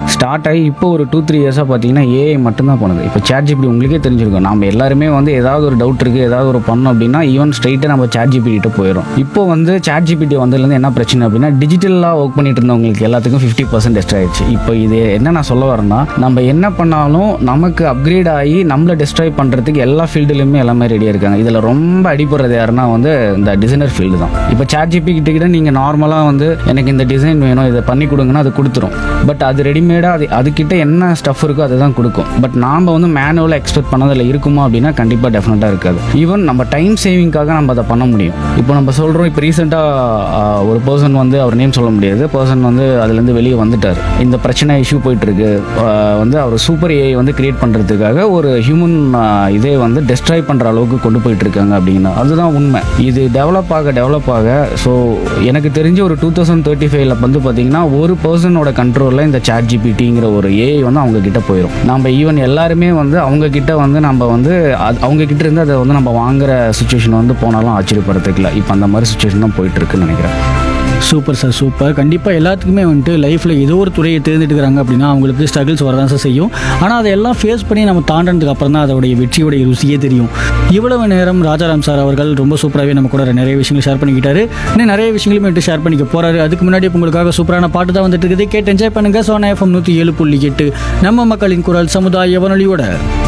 start ஆகி இப்போ ஒரு டூ த்ரீ இயர்ஸாக பார்த்தீங்கன்னா ஏஐ மட்டும்தான் பண்ணுது இப்போ சேட் ஜிபிடி உங்களுக்கே தெரிஞ்சிருக்கும் நம்ம எல்லாருமே வந்து ஏதாவது ஒரு டவுட் இருக்குது ஏதாவது ஒரு பண்ணோம் அப்படின்னா ஈவன் ஸ்ட்ரைட்டாக நம்ம சேட் ஜிபிடிட்ட போயிடும் இப்போ வந்து சேட் ஜிபிடி வந்ததுலேருந்து என்ன பிரச்சனை அப்படின்னா டிஜிட்டலாக ஒர்க் பண்ணிட்டு இருந்தவங்களுக்கு எல்லாத்துக்கும் ஃபிஃப்டி பர்சன்ட் டெஸ்ட் ஆயிடுச்சு இப்போ இது என்ன நான் சொல்ல வரேன்னா நம்ம என்ன பண்ணாலும் நமக்கு அப்கிரேட் ஆகி நம்மளை டெஸ்ட்ராய் பண்ணுறதுக்கு எல்லா ஃபீல்டுலையுமே எல்லாமே ரெடியாக இருக்காங்க இதில் ரொம்ப அடிப்படுறது யாருன்னா வந்து இந்த டிசைனர் ஃபீல்டு தான் இப்போ சேட் ஜிபி கிட்ட கிட்ட நீங்கள் நார்மலாக வந்து எனக்கு இந்த டிசைன் வேணும் இதை பண்ணி கொடுங்கன்னா அது கொடுத்துரும் பட் அது ரெடிமேடாக அது அதுக்கிட்ட என்ன ஸ்டஃப் இருக்கோ அதை தான் கொடுக்கும் பட் நாம் வந்து மேனுவலாக எக்ஸ்பெக்ட் பண்ணதில் இருக்குமா அப்படின்னா கண்டிப்பாக டெஃபினட்டாக இருக்காது ஈவன் நம்ம டைம் சேவிங்காக நம்ம அதை பண்ண முடியும் இப்போ நம்ம சொல்கிறோம் இப்போ ரீசெண்டாக ஒரு பர்சன் வந்து அவர் நேம் சொல்ல முடியாது பர்சன் வந்து அதுலேருந்து வெளியே வந்துட்டார் இந்த பிரச்சனை இஷ்யூ போயிட்டுருக்கு வந்து அவர் சூப்பர் ஏஐ வந்து கிரியேட் பண்ணுறதுக்காக ஒரு ஹியூமன் இதே வந்து டெஸ்ட்ராய் பண்ணுற அளவுக்கு கொண்டு போயிட்டு இருக்காங்க அப்படின்னா அதுதான் உண்மை இது டெவலப் ஆக டெவலப் ஆக ஸோ எனக்கு தெரிஞ்ச ஒரு டூ தௌசண்ட் தேர்ட்டி ஃபைவ்ல வந்து பார்த்தீங்கன்னா ஒரு பர்சனோட கண்ட்ரோலில் இந்த சாட் ஜிபிடிங்கிற ஒரு ஏஐ வந்து அவங்க கிட்ட போயிடும் நம்ம ஈவன் எல்லாருமே வந்து அவங்க கிட்ட வந்து நம்ம வந்து அது- அவங்க கிட்ட இருந்து அதை வந்து நம்ம வாங்குற சுச்சுவேஷன் வந்து போனாலும் ஆச்சரியப்படுறதுக்குல இப்போ அந்த மாதிரி சுச்சுவேஷன் தான் போயிட்டு இருக்குன்னு நினைக்கிறேன் சூப்பர் சார் சூப்பர் கண்டிப்பாக எல்லாத்துக்குமே வந்துட்டு லைஃப்பில் ஏதோ ஒரு துறையை தேர்ந்தெடுக்கிறாங்க அப்படின்னா அவங்களுக்கு ஸ்ட்ரகிள்ஸ் வரதான் சார் செய்யும் ஆனால் அதெல்லாம் ஃபேஸ் பண்ணி நம்ம தாண்டனதுக்கு அப்புறம் தான் அதோடைய வெற்றியோடைய ருசியே தெரியும் இவ்வளவு நேரம் ராஜாராம் சார் அவர்கள் ரொம்ப சூப்பராகவே நம்ம கூட நிறைய விஷயங்கள் ஷேர் பண்ணிக்கிட்டாரு இன்னும் நிறைய விஷயங்களுமே வந்துட்டு ஷேர் பண்ணிக்க போறாரு அதுக்கு முன்னாடி இப்ப உங்களுக்காக சூப்பரான பாட்டு தான் வந்துட்டு இருக்குது கேட்டு என்ஜாய் பண்ணுங்க சோனா எஃப்எம் நூற்றி ஏழு புள்ளி எட்டு நம்ம மக்களின் குரல் சமுதாய வானொலியோட